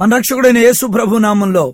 మన రక్షకుడైన యేసు ప్రభు నామంలో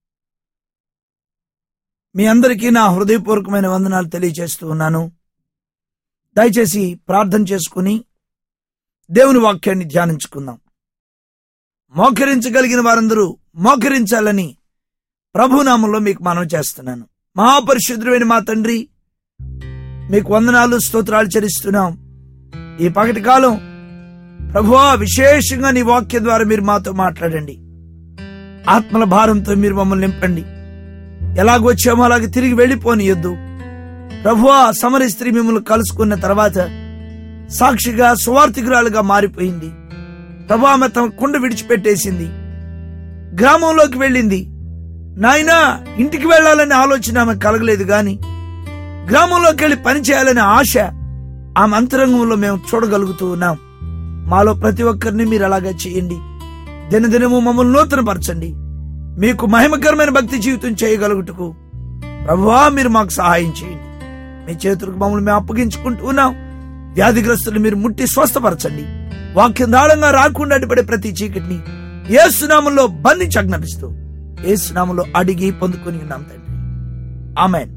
మీ అందరికీ నా హృదయపూర్వకమైన వందనాలు తెలియజేస్తూ ఉన్నాను దయచేసి ప్రార్థన చేసుకుని దేవుని వాక్యాన్ని ధ్యానించుకుందాం మోకరించగలిగిన వారందరూ మోకరించాలని ప్రభునామంలో మీకు మనవి చేస్తున్నాను మహాపరిశుద్ధుడైన మా తండ్రి మీకు వందనాలు స్తోత్రాలు చెల్లిస్తున్నాం ఈ పగటి కాలం ప్రభువా విశేషంగా నీ వాక్యం ద్వారా మీరు మాతో మాట్లాడండి ఆత్మల భారంతో మీరు మమ్మల్ని నింపండి ఎలాగొచ్చామో అలాగే తిరిగి వెళ్ళిపోనియొద్దు ప్రభువా సమర స్త్రీ మిమ్మల్ని కలుసుకున్న తర్వాత సాక్షిగా సువార్థికురాలుగా మారిపోయింది ప్రభు ఆమె తమ కుండ విడిచిపెట్టేసింది గ్రామంలోకి వెళ్ళింది నాయనా ఇంటికి వెళ్ళాలనే ఆలోచన ఆమె కలగలేదు గాని గ్రామంలోకి వెళ్ళి పని చేయాలనే ఆశ ఆమె అంతరంగంలో మేము చూడగలుగుతూ ఉన్నాం మాలో ప్రతి ఒక్కరిని మీరు అలాగా చేయండి దినదినము మమ్మల్ని నూతనపరచండి మీకు మహిమకరమైన భక్తి జీవితం చేయగలుగుటకు ప్రభువా మీరు మాకు సహాయం చేయండి మీ చేతులకు మమ్మల్ని మేము అప్పగించుకుంటూ ఉన్నాం వ్యాధిగ్రస్తులు మీరు ముట్టి స్వస్థపరచండి వాక్యం దాళంగా రాకుండా అడ్డుపడే ప్రతి చీకటిని ఏసునామంలో బంధించి ఆజ్ఞాపిస్తూ ఏసునామంలో అడిగి పొందుకొని ఉన్నాం తండ్రి ఆమెన్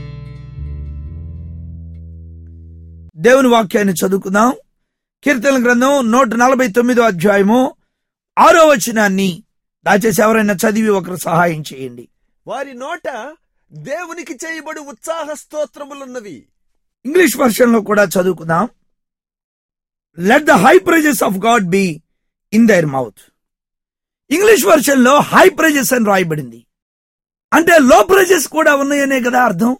దేవుని వాక్యాన్ని చదువుకుందాం కీర్తన గ్రంథం నూట నలభై తొమ్మిదో అధ్యాయము ఆరో వచనాన్ని దయచేసి ఎవరైనా చదివి ఒకరు సహాయం చేయండి వారి నోట దేవునికి చేయబడి ఉత్సాహ స్తోత్రములున్నవి ఇంగ్లీష్ వర్షన్ లో కూడా చదువుకుందాం let the high praises of God be in their mouth English version లో హై ప్రైజెస్ అని రాయబడింది అంటే లో ప్రైజెస్ కూడా ఉన్నాయనే కదా అర్థం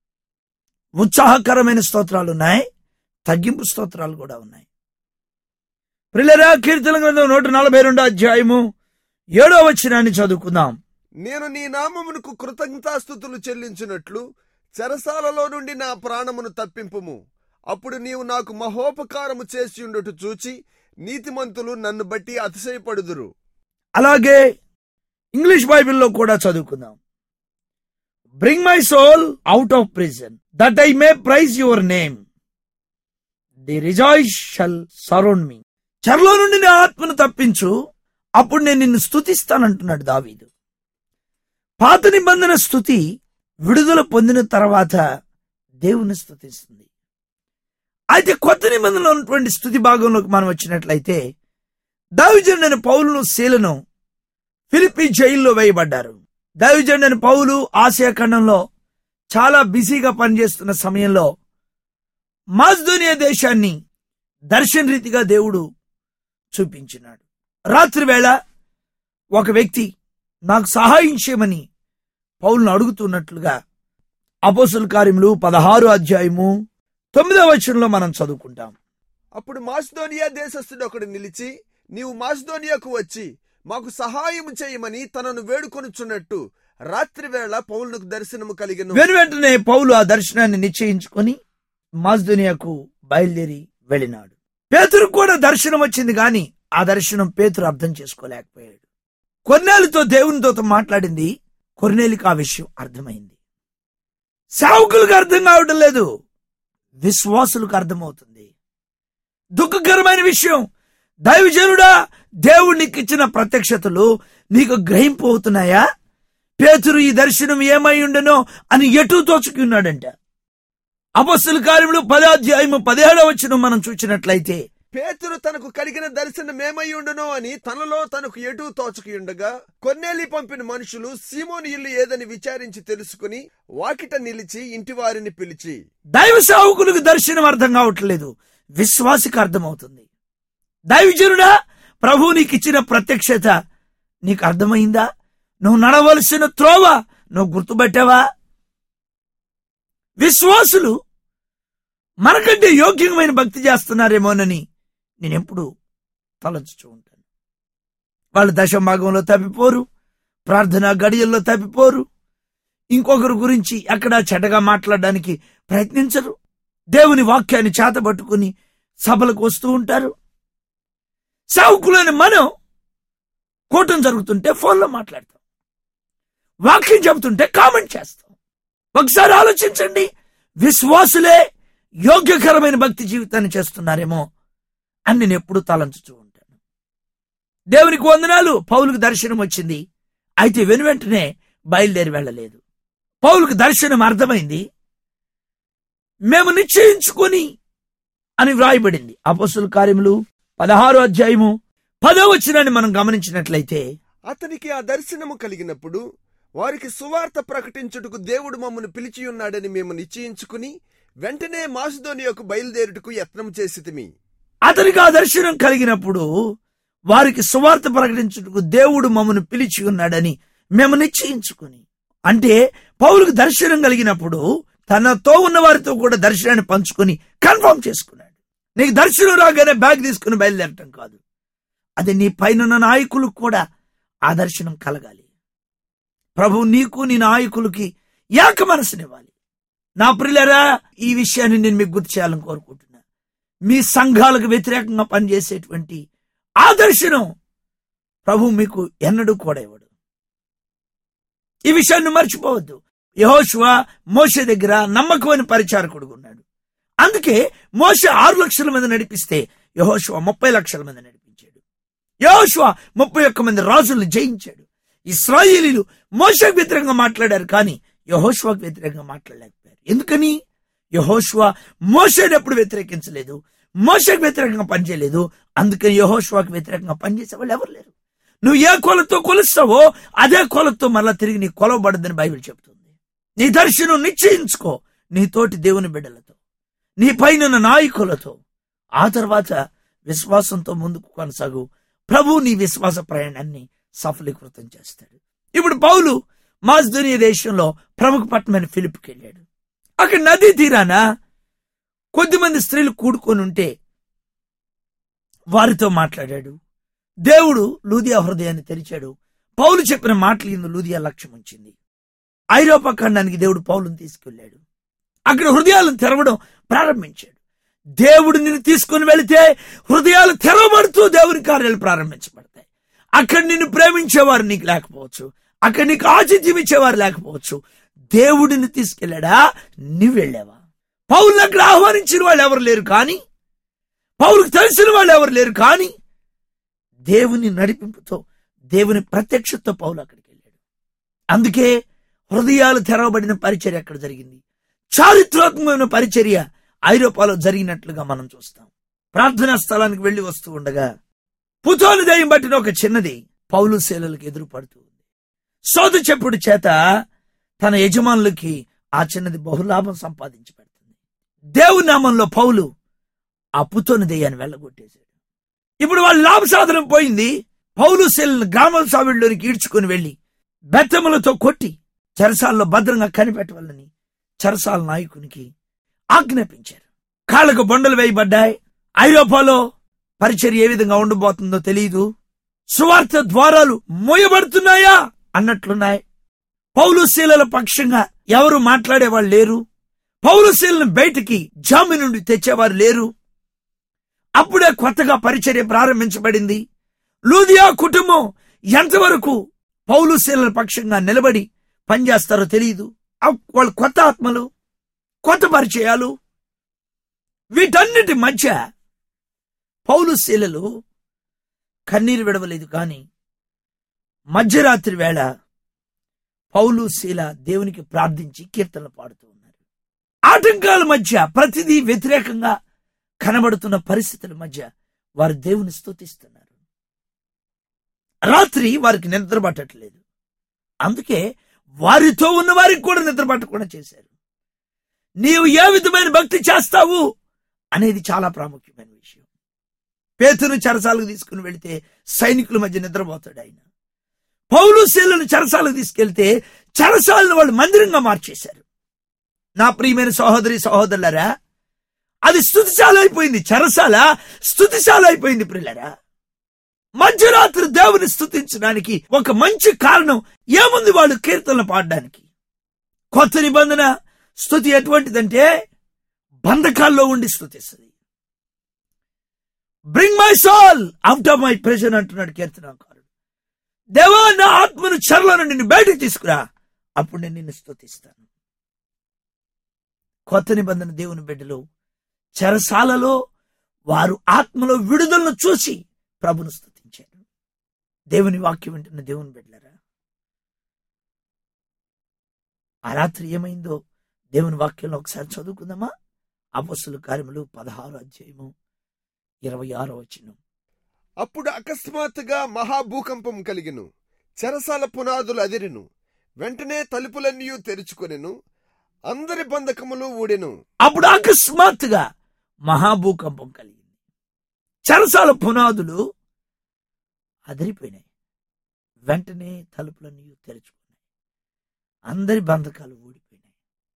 ఉత్సాహకరమైన స్తోత్రాలు ఉన్నాయి తగ్గింపు స్తోత్రాలు కూడా ఉన్నాయి ప్రిల్లరా కీర్తన గ్రంథం నూట నలభై రెండో అధ్యాయము ఏడో వచనాన్ని చదువుకుందాం నేను నీ నామమునకు కృతజ్ఞతాస్థుతులు చెల్లించినట్లు చెరసాలలో నుండి నా ప్రాణమును తప్పింపుము అప్పుడు నీవు నాకు మహోపకారము చేసి ఉండుట చూచి నీతిమంతులు నన్ను బట్టి అతిశయపడుదురు అలాగే ఇంగ్లీష్ బైబిల్లో కూడా చదువుకుందాం bring my soul out of prison that I may praise your name the righteous shall surround me చెరలో నుండి నా ఆత్మను తప్పించు అప్పుడు నేను నిన్ను స్తుతిస్తానంటున్నాడు దావీదు పాత నిబంధన స్థుతి విడుదల పొందిన తర్వాత దేవుని స్తుతిస్తుంది అయితే కొత్త నిబంధనలో ఉన్నటువంటి స్థుతి భాగంలోకి మనం వచ్చినట్లయితే దావిజండని పౌలును శీలను ఫిలిపి జైల్లో వేయబడ్డారు దావిజండని పౌలు ఆసియా ఖండంలో చాలా బిజీగా పనిచేస్తున్న సమయంలో మాజ్దోనియా దేశాన్ని దర్శన రీతిగా దేవుడు చూపించినాడు రాత్రి వేళ ఒక వ్యక్తి నాకు సహాయం చేయమని పౌలను అడుగుతున్నట్లుగా అపోసుల కార్యములు పదహారు అధ్యాయము తొమ్మిదవ వచనంలో మనం చదువుకుంటాం అప్పుడు మాసిదోనియా దేశస్థుడు ఒకడు నిలిచి నీవు మాసిదోనియాకు వచ్చి మాకు సహాయము చేయమని తనను వేడుకొనుచున్నట్టు రాత్రి వేళ పౌలునకు దర్శనము కలిగెను వెను వెంటనే పౌలు ఆ దర్శనాన్ని నిశ్చయించుకొని మాజ్దునియాకు బయలుదేరి వెళ్ళినాడు పేతురు కూడా దర్శనం వచ్చింది గాని ఆ దర్శనం పేతురు అర్థం చేసుకోలేకపోయాడు కొన్నేళ్లతో దేవునితో మాట్లాడింది కొన్నేళ్ళకి ఆ విషయం అర్థమైంది సేవకులకు అర్థం కావడం లేదు విశ్వాసులకు అర్థమవుతుంది దుఃఖకరమైన విషయం దైవజనుడా దేవుడు నీకు ఇచ్చిన ప్రత్యక్షతలు నీకు గ్రహింపు అవుతున్నాయా పేతురు ఈ దర్శనం ఏమై ఉండనో అని ఎటు తోచుకి ఉన్నాడంట అపస్సుల కార్యములు పదాధ్యాయము పదిహేడవ వచ్చిన మనం చూసినట్లయితే పేతురు తనకు కలిగిన దర్శనమేమయ్యుండునో అని తనలో తనకు ఎటు తోచకియుండగా కొన్నేలి పంపిన మనుషులు సీమోని ఇల్లు ఏదని విచారించి తెలుసుకుని వాకిట నిలిచి ఇంటి వారిని పిలిచి దైవ సేవకులకు దర్శనం అర్థం కావట్లేదు విశ్వాసికి అర్థమవుతుంది దైవజనుడా ప్రభు నీకు ఇచ్చిన ప్రత్యక్షత నీకు అర్థమైందా నువ్వు నడవలసిన త్రోవ నువ్వు గుర్తుపెట్టావా విశ్వాసులు మనకంటే యోగ్యమైన భక్తి చేస్తున్నారేమోనని నేనెప్పుడు తలంచుతూ ఉంటాను వాళ్ళు దశభాగంలో తప్పిపోరు ప్రార్థన గడియల్లో తప్పిపోరు ఇంకొకరి గురించి ఎక్కడా చెడ్డగా మాట్లాడడానికి ప్రయత్నించరు దేవుని వాక్యాన్ని చేతబట్టుకుని సభలకు వస్తూ ఉంటారు సావుకులని మనం కూటం జరుగుతుంటే ఫోన్లో మాట్లాడతాం వాక్యం చెబుతుంటే కామెంట్ చేస్తాం ఒకసారి ఆలోచించండి విశ్వాసులే యోగ్యకరమైన భక్తి జీవితాన్ని చేస్తున్నారేమో అని నేను ఎప్పుడు తలంచుతూ ఉంటాను దేవునికి వందనాలు పౌలుకు దర్శనం వచ్చింది అయితే వెను వెంటనే బయలుదేరి వెళ్ళలేదు పౌలుకు దర్శనం అర్థమైంది మేము నిశ్చయించుకొని అని వ్రాయబడింది అపస్సుల కార్యములు పదహారో అధ్యాయము పదో వచ్చినాన్ని మనం గమనించినట్లయితే అతనికి ఆ దర్శనము కలిగినప్పుడు వారికి సువార్త ప్రకటించుటకు దేవుడు మమ్మను పిలిచి ఉన్నాడని మేము నిశ్చయించుకుని వెంటనే మాసుధోనియకు బయలుదేరుటకు యత్నం చేసితిమి అతనికి ఆ దర్శనం కలిగినప్పుడు వారికి సువార్త ప్రకటించుటకు దేవుడు మమ్మను పిలిచి ఉన్నాడని మేము నిశ్చయించుకుని అంటే పౌలుకు దర్శనం కలిగినప్పుడు తనతో ఉన్న వారితో కూడా దర్శనాన్ని పంచుకొని కన్ఫర్మ్ చేసుకున్నాడు నీకు దర్శనం రాగానే బ్యాగ్ తీసుకుని బయలుదేరటం కాదు అది నీ పైన నాయకులకు కూడా ఆ దర్శనం కలగాలి ప్రభు నీకు నీ నాయకులకి ఏక మనసునివ్వాలి నా ప్రియులరా ఈ విషయాన్ని నేను మీకు గుర్తు చేయాలని కోరుకుంటున్నా మీ సంఘాలకు వ్యతిరేకంగా పనిచేసేటువంటి ఆ దర్శనం ప్రభు మీకు ఎన్నడూ కూడా ఇవ్వడు ఈ విషయాన్ని మర్చిపోవద్దు యహోశివ మోషే దగ్గర నమ్మకమైన పరిచారకుడు ఉన్నాడు అందుకే మోషే ఆరు లక్షల మంది నడిపిస్తే యహోశివ ముప్పై లక్షల మంది నడిపించాడు యహోశివ ముప్పై ఒక్క మంది రాజుల్ని జయించాడు ఇస్రాయేలీలు మోషకు వ్యతిరేకంగా మాట్లాడారు కానీ యహోశివకు వ్యతిరేకంగా మాట్లాడలేకపోయారు ఎందుకని యహోశివ మోషేని ఎప్పుడు వ్యతిరేకించలేదు మోషకు వ్యతిరేకంగా పనిచేయలేదు అందుకని యహోశివాకు వ్యతిరేకంగా పనిచేసే వాళ్ళు ఎవరు లేరు నువ్వు ఏ కొలతో కొలుస్తావో అదే కొలతో మళ్ళా తిరిగి నీ కొలవబడదని బైబిల్ చెబుతుంది నీ దర్శనం నిశ్చయించుకో నీ తోటి దేవుని బిడ్డలతో నీ పైన నాయకులతో ఆ తర్వాత విశ్వాసంతో ముందుకు కొనసాగు ప్రభు నీ విశ్వాస ప్రయాణాన్ని సఫలీకృతం చేస్తాడు ఇప్పుడు పౌలు మాజ్దునియ దేశంలో ప్రముఖ పట్టణమైన ఫిలిప్కి వెళ్ళాడు అక్కడ నదీ తీరాన కొద్దిమంది స్త్రీలు కూడుకొని ఉంటే వారితో మాట్లాడాడు దేవుడు లూదియా హృదయాన్ని తెరిచాడు పౌలు చెప్పిన మాటలు ఇందు లూదియా లక్ష్యం ఉంచింది ఐరోపా ఖండానికి దేవుడు పౌలుని తీసుకెళ్లాడు అక్కడ హృదయాలను తెరవడం ప్రారంభించాడు దేవుడు నిన్ను తీసుకుని వెళితే హృదయాలు తెరవబడుతూ దేవుని కార్యాలు ప్రారంభించబడతాయి అక్కడ నిన్ను ప్రేమించేవారు నీకు లేకపోవచ్చు అక్కడ నీకు ఆతిథ్యం ఇచ్చేవారు లేకపోవచ్చు దేవుడిని తీసుకెళ్ళాడా నువ్వు వెళ్ళావా పౌరులు అక్కడ ఆహ్వానించిన వాళ్ళు ఎవరు లేరు కానీ పౌరులకు తెలిసిన వాళ్ళు ఎవరు లేరు కానీ దేవుని నడిపింపుతో దేవుని ప్రత్యక్షతో పౌలు అక్కడికి వెళ్ళాడు అందుకే హృదయాలు తెరవబడిన పరిచర్య అక్కడ జరిగింది చారిత్రాత్మకమైన పరిచర్య ఐరోపాలో జరిగినట్లుగా మనం చూస్తాం ప్రార్థనా స్థలానికి వెళ్లి వస్తూ ఉండగా పుతోని దయ్యం పట్టిన ఒక చిన్నది పౌలు శీలలకు ఎదురు పడుతూ ఉంది సోదు చెప్పుడు చేత తన యజమానులకి ఆ చిన్నది బహులాభం సంపాదించి పెడుతుంది దేవుని నామంలో పౌలు ఆ పుతోని దయ్యాన్ని వెళ్ళగొట్టేశాడు ఇప్పుడు వాళ్ళ లాభ సాధనం పోయింది పౌలు శీలను గ్రామం సావిడిలోనికి ఈడ్చుకుని వెళ్లి బెత్తములతో కొట్టి చెరసాల్లో భద్రంగా కనిపెట్టవాలని చెరసాల నాయకునికి ఆజ్ఞాపించారు కాళ్ళకు బొండలు వేయబడ్డాయి ఐరోపాలో పరిచర్య ఏ విధంగా ఉండబోతుందో తెలియదు సువార్త ద్వారాలు మూయబడుతున్నాయా అన్నట్లున్నాయి పౌలు శీలల పక్షంగా ఎవరు మాట్లాడేవాళ్ళు లేరు పౌలు శీలను బయటికి జామి నుండి తెచ్చేవారు లేరు అప్పుడే కొత్తగా పరిచర్య ప్రారంభించబడింది లూదియా కుటుంబం ఎంతవరకు పౌలు శీలల పక్షంగా నిలబడి పనిచేస్తారో తెలియదు వాళ్ళు కొత్త ఆత్మలు కొత్త పరిచయాలు వీటన్నిటి మధ్య పౌలు శీలలు కన్నీరు విడవలేదు కాని మధ్యరాత్రి వేళ పౌలు శీల దేవునికి ప్రార్థించి కీర్తనలు పాడుతూ ఉన్నారు ఆటంకాల మధ్య ప్రతిదీ వ్యతిరేకంగా కనబడుతున్న పరిస్థితుల మధ్య వారు దేవుని స్తుతిస్తున్నారు రాత్రి వారికి నిద్ర పట్టట్లేదు అందుకే వారితో ఉన్న వారికి కూడా నిద్ర పట్టకుండా చేశారు నీవు ఏ విధమైన భక్తి చేస్తావు అనేది చాలా ప్రాముఖ్యమైన విషయం పేతును చెరసాలకు తీసుకుని వెళితే సైనికుల మధ్య నిద్రపోతాడు ఆయన పౌలు శీలను చెరసాలకు తీసుకెళ్తే చెరసాలను వాళ్ళు మందిరంగా మార్చేశారు నా ప్రియమైన సహోదరి సహోదరులరా అది స్థుతిశాల అయిపోయింది చెరసాల స్థుతిశాల అయిపోయింది ప్రిల్లరా మధ్యరాత్రి దేవుని స్థుతించడానికి ఒక మంచి కారణం ఏముంది వాళ్ళు కీర్తనలు పాడడానికి కొత్త నిబంధన స్థుతి ఎటువంటిదంటే బంధకాల్లో ఉండి స్థుతిస్తుంది bring my soul out of my prison అంటున్నాడు కీర్తనకారుడు దేవా నా ఆత్మను చెరలో నుండి నిన్ను బయటకు తీసుకురా అప్పుడు నేను నిన్ను స్థుతిస్తాను కొత్త నిబంధన దేవుని బిడ్డలు చెరసాలలో వారు ఆత్మలో విడుదలను చూసి ప్రభును స్థుతించారు దేవుని వాక్యం వింటున్న దేవుని బిడ్డలారా ఆ రాత్రి ఏమైందో దేవుని వాక్యంలో ఒకసారి చదువుకుందామా అపస్సుల కార్యములు పదహారు అధ్యాయము ఇరవై ఆరో వచ్చిన అప్పుడు అకస్మాత్తుగా మహాభూకంపం కలిగిను చెరసాల పునాదులు అదిరిను వెంటనే తలుపులన్నీ తెరుచుకొనెను అందరి బంధకములు ఊడెను అప్పుడు అకస్మాత్తుగా మహాభూకంపం కలిగింది చెరసాల పునాదులు అదిరిపోయినాయి వెంటనే తలుపులన్నీ తెరుచుకున్నాయి అందరి బంధకాలు ఊడిపోయినాయి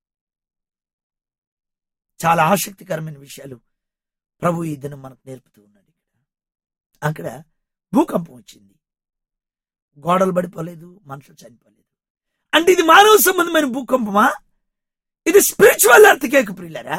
చాలా ఆసక్తికరమైన విషయాలు ప్రభు ఈ దినం మనకు నేర్పుతూ ఉన్నాడు ఇక్కడ అక్కడ భూకంపం వచ్చింది గోడలు పడిపోలేదు మనుషులు చనిపోలేదు అంటే ఇది మానవ సంబంధమైన భూకంపమా ఇది స్పిరిచువల్ అర్థకేక ప్రియులరా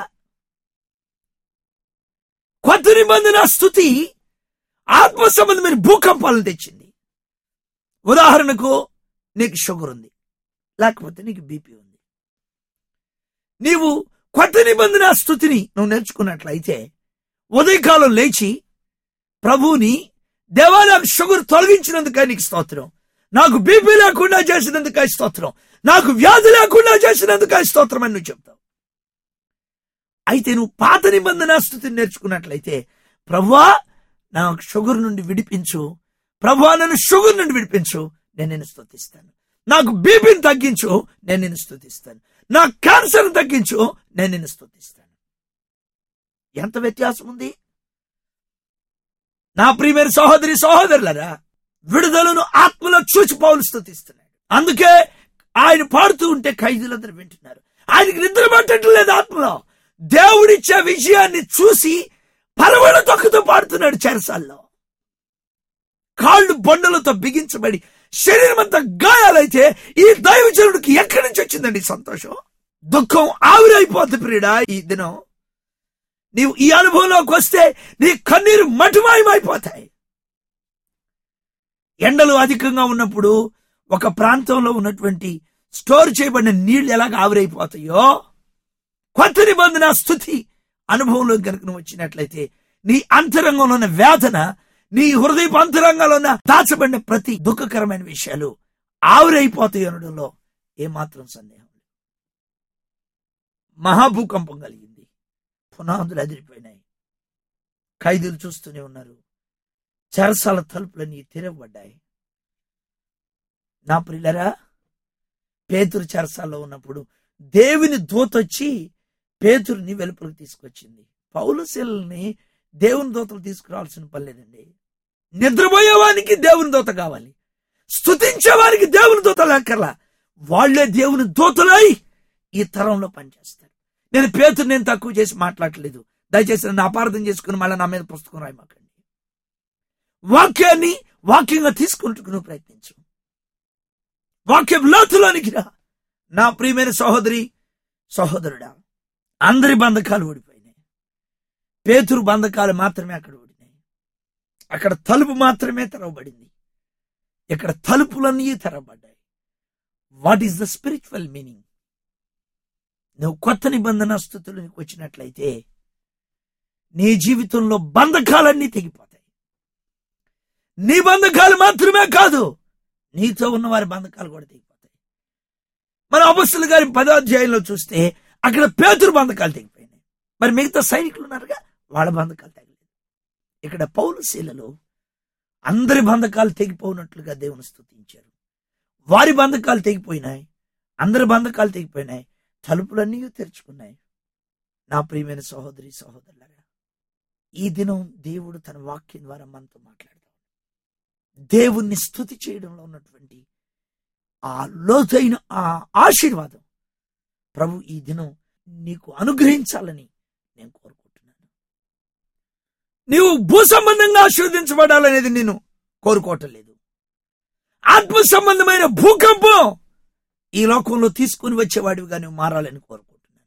కొత్త నిబంధన స్థుతి ఆత్మ సంబంధమైన భూకంపాలను తెచ్చింది ఉదాహరణకు నీకు షుగర్ ఉంది లేకపోతే నీకు బీపీ ఉంది నీవు కొత్త నిబంధన స్థుతిని నువ్వు నేర్చుకున్నట్లయితే ఉదయకాలం లేచి ప్రభువుని దేవా నాకు షుగర్ తొలగించినందుకే నీకు స్తోత్రం నాకు బీపీ లేకుండా చేసినందుకే స్తోత్రం నాకు వ్యాధి లేకుండా చేసినందుకే స్తోత్రం అని నువ్వు చెప్తావు అయితే నువ్వు పాత నిబంధన స్థుతిని నేర్చుకున్నట్లయితే ప్రభువా నాకు షుగర్ నుండి విడిపించు ప్రభువా నన్ను షుగర్ నుండి విడిపించు నేను నిన్ను స్తుతిస్తాను నాకు బీపీని తగ్గించు నేను నిన్ను స్తుతిస్తాను నా క్యాన్సర్ తగ్గించు నేను నిన్ను స్తుతిస్తాను ఎంత వ్యత్యాసం ఉంది నా ప్రియమైన సహోదరి సహోదరులరా విడుదలను ఆత్మలో చూచి పౌలు స్తుతిస్తున్నాడు అందుకే ఆయన పాడుతూ ఉంటే ఖైదీలందరూ వింటున్నారు ఆయనకి నిద్ర పట్టట్లేదు ఆత్మలో దేవుడిచ్చే విజయాన్ని చూసి పరవడ తొక్కుతూ పాడుతున్నాడు చెరసాల్లో కాళ్ళు బొండలతో బిగించబడి శరీరం అంతా గాయాలైతే ఈ దైవజనుడికి ఎక్కడి నుంచి వచ్చిందండి ఈ సంతోషం దుఃఖం ఆవిరైపోద్ది ప్రియుడా ఈ దినం నీవు ఈ అనుభవంలోకి వస్తే నీ కన్నీరు మటుమాయమైపోతాయి ఎండలు అధికంగా ఉన్నప్పుడు ఒక ప్రాంతంలో ఉన్నటువంటి స్టోర్ చేయబడిన నీళ్లు ఎలాగ ఆవిరైపోతాయో కొత్త నిబంధన స్థుతి అనుభవంలో కనుక నువ్వు వచ్చినట్లయితే నీ అంతరంగంలో ఉన్న వేదన నీ హృదయపు అంతరంగంలో ఉన్న దాచబడిన ప్రతి దుఃఖకరమైన విషయాలు ఆవిరైపోతాయి అనడంలో ఏమాత్రం సందేహం లేదు మహాభూకంపం కలిగింది పునాదులు అదిరిపోయినాయి ఖైదీలు చూస్తూనే ఉన్నారు చెరసాల తలుపులన్నీ తెరవబడ్డాయి నా ప్రియులరా పేతురు చెరసాల్లో ఉన్నప్పుడు దేవుని దూతొచ్చి పేతురుని వెలుపలికి తీసుకొచ్చింది పౌలు శిలని దేవుని దూతలు తీసుకురావాల్సిన పని లేదండి నిద్రపోయేవానికి దేవుని దూత కావాలి స్తుతించేవానికి దేవుని దూత లేకర్లా వాళ్లే దేవుని దూతలై ఈ తరంలో పనిచేస్తారు నేను పేతురు నేను తక్కువ చేసి మాట్లాడలేదు దయచేసి నన్ను అపార్థం చేసుకుని మళ్ళీ నా మీద పుస్తకం రాయమాకండి వాక్యాన్ని వాక్యంగా తీసుకుంటూ ప్రయత్నించు వాక్యం లోతులోనికి రా నా ప్రియమైన సహోదరి సహోదరుడా అందరి బంధకాలు ఓడిపోయినాయి పేతురు బంధకాలు మాత్రమే అక్కడ ఓడినాయి అక్కడ తలుపు మాత్రమే తెరవబడింది ఇక్కడ తలుపులన్నీ తెరవబడ్డాయి what is the spiritual meaning నువ్వు కొత్త నిబంధన స్థుతులకు వచ్చినట్లయితే నీ జీవితంలో బంధకాలన్నీ తెగిపోతాయి నీ బంధకాలు మాత్రమే కాదు నీతో ఉన్న వారి బంధకాలు కూడా తెగిపోతాయి మన అపస్సులు గారి పదో అధ్యాయంలో చూస్తే అక్కడ పేతురు బంధకాలు తెగిపోయినాయి మరి మిగతా సైనికులు ఉన్నారుగా వాళ్ళ బంధకాలు తెగలేదు ఇక్కడ పౌలు శీలలో అందరి బంధకాలు తెగిపోయినట్లుగా దేవుని స్తుతించారు వారి బంధకాలు తెగిపోయినాయి అందరి బంధకాలు తెగిపోయినాయి తలుపులన్నీ తెరుచుకున్నాయి నా ప్రియమైన సహోదరి సహోదరులారా ఈ దినం దేవుడు తన వాక్యం ద్వారా మనతో మాట్లాడతాడు దేవుణ్ణి స్థుతి చేయడంలో ఉన్నటువంటి ఆ లోతైన ఆ ఆశీర్వాదం ప్రభు ఈ దినం నీకు అనుగ్రహించాలని నేను కోరుకుంటున్నాను నీవు భూ సంబంధంగా ఆశీర్వదించబడాలనేది నేను కోరుకోవటం లేదు ఆత్మ సంబంధమైన భూకంపం ఈ లోకంలో తీసుకుని వచ్చేవాడివిగా నువ్వు మారాలని కోరుకుంటున్నాను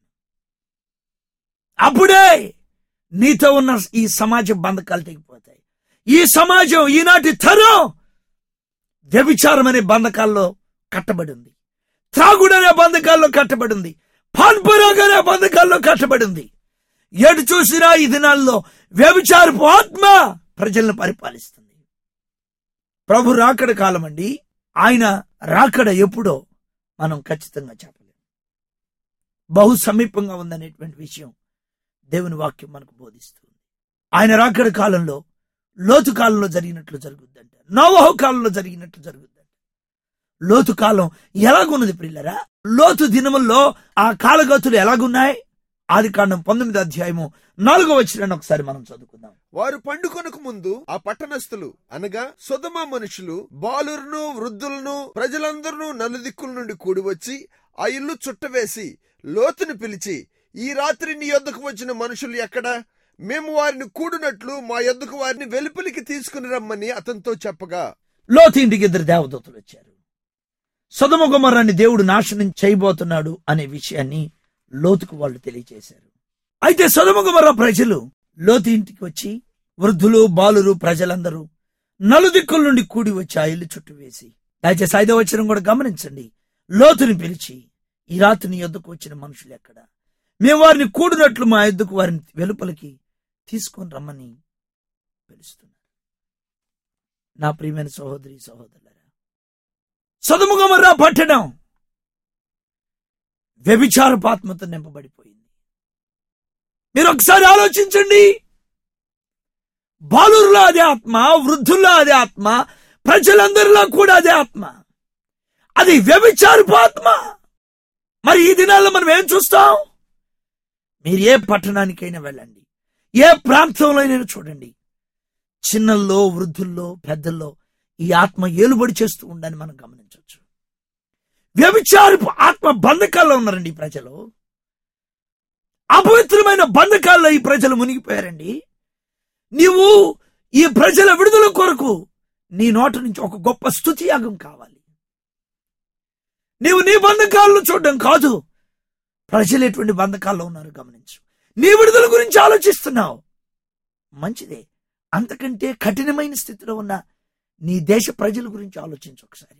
అప్పుడే నీతో ఉన్న ఈ సమాజ బంధకాలు తెగిపోతాయి ఈ సమాజం ఈనాటి తరం వ్యభిచారం అనే బంధకాల్లో కట్టబడి ఉంది త్రాగుడు అనే బంధకాల్లో కట్టబడి ఉంది పాన్పరాగ్ అనే బంధకాల్లో కట్టబడి ఉంది ఎటు చూసినా ఈ దినాల్లో వ్యభిచారపు ఆత్మ ప్రజలను పరిపాలిస్తుంది ప్రభు రాకడ కాలం అండి ఆయన రాకడ ఎప్పుడో మనం ఖచ్చితంగా చెప్పలేం బహు సమీపంగా ఉందనేటువంటి విషయం దేవుని వాక్యం మనకు బోధిస్తుంది ఆయన రాకడ కాలంలో లోతు కాలంలో జరిగినట్లు జరుగుద్దంట నోవహు కాలంలో జరిగినట్లు జరుగుద్దంట లోతు కాలం ఎలాగున్నది ప్రిల్లరా లోతు దినముల్లో ఆ కాలగతులు ఎలాగున్నాయి ఆది కాండం పంతొమ్మిది అధ్యాయము నాలుగో వచ్చిన ఒకసారి మనం చదువుకుందాం వారు పండుకొనకు ముందు ఆ పట్టణస్థులు అనగా సుధమ మనుషులు బాలురును వృద్ధులను ప్రజలందరూ నలుదిక్కుల నుండి కూడి వచ్చి ఆ ఇల్లు చుట్టవేసి లోతును పిలిచి ఈ రాత్రి నీ యొద్దకు వచ్చిన మనుషులు ఎక్కడ మేము వారిని కూడినట్లు మా యొద్దకు వారిని వెలుపలికి తీసుకుని రమ్మని అతనితో చెప్పగా లోతు ఇంటికి ఇద్దరు దేవదూతలు వచ్చారు సొదమ గుమరాన్ని దేవుడు నాశనం చేయబోతున్నాడు అనే విషయాన్ని లోతుకు వాళ్ళు తెలియజేశారు అయితే సొదమ గుమర ప్రజలు లోతు ఇంటికి వచ్చి వృద్ధులు బాలురు ప్రజలందరూ నలుదిక్కుల నుండి కూడి వచ్చి ఆ ఇల్లు చుట్టూ వేసి దయచేసి ఐదో వచ్చిన కూడా గమనించండి లోతుని పిలిచి ఈ రాత్రి నీ యొద్దకు వచ్చిన మనుషులు ఎక్కడ మేము వారిని కూడినట్లు మా ఎద్దుకు వారిని వెలుపలికి తీసుకొని రమ్మని పిలుస్తున్నారు నా ప్రియమైన సహోదరి సహోదరులారా సదుముగమర్రా పట్టణం వ్యభిచారపాత్మతో నింపబడిపోయింది మీరు ఒకసారి ఆలోచించండి బాలురులో అదే ఆత్మ వృద్ధుల్లో అదే ఆత్మ ప్రజలందరిలో కూడా అదే ఆత్మ అది వ్యభిచారపు ఆత్మ మరి ఈ దినాల్లో మనం ఏం చూస్తాం మీరు ఏ పట్టణానికైనా వెళ్ళండి ఏ ప్రాంతంలో అయినా చూడండి చిన్నల్లో వృద్ధుల్లో పెద్దల్లో ఈ ఆత్మ ఏలుబడి చేస్తూ ఉండని మనం గమనించవచ్చు వ్యభిచారపు ఆత్మ బంధకాల్లో ఉన్నారండి ఈ ప్రజలు అపవిత్రమైన బంధకాల్లో ఈ ప్రజలు మునిగిపోయారండి నీవు ఈ ప్రజల విడుదల కొరకు నీ నోట నుంచి ఒక గొప్ప స్థుతి యాగం కావాలి నీవు నీ బంధకాలను చూడడం కాదు ప్రజలు ఎటువంటి బంధకాల్లో ఉన్నారు గమనించు నీ విడుదల గురించి ఆలోచిస్తున్నావు మంచిదే అంతకంటే కఠినమైన స్థితిలో ఉన్న నీ దేశ ప్రజల గురించి ఆలోచించు ఒకసారి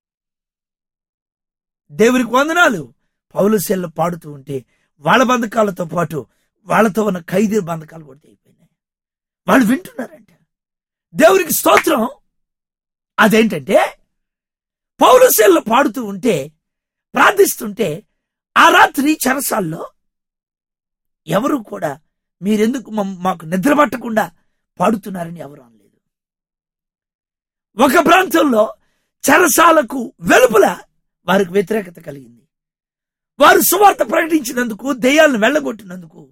దేవునికి వందనాలు పౌలు సెల్లు పాడుతూ ఉంటే వాళ్ళ బంధకాలతో పాటు వాళ్ళతో ఉన్న ఖైదీ బంధకాలు కూడా అయిపోయినాయి వాళ్ళు వింటున్నారంట దేవునికి స్తోత్రం అదేంటంటే పౌలు సెల్లు పాడుతూ ఉంటే ప్రార్థిస్తుంటే ఆ రాత్రి చెరసాల్లో ఎవరు కూడా మీరెందుకు మమ్- మాకు నిద్ర పట్టకుండా పాడుతున్నారని ఎవరు అనలేదు ఒక ప్రాంతంలో చెరసాలకు వెలుపల వారికి వ్యతిరేకత కలిగింది వారు సువార్త ప్రకటించినందుకు దెయ్యాలను వెళ్ళగొట్టినందుకు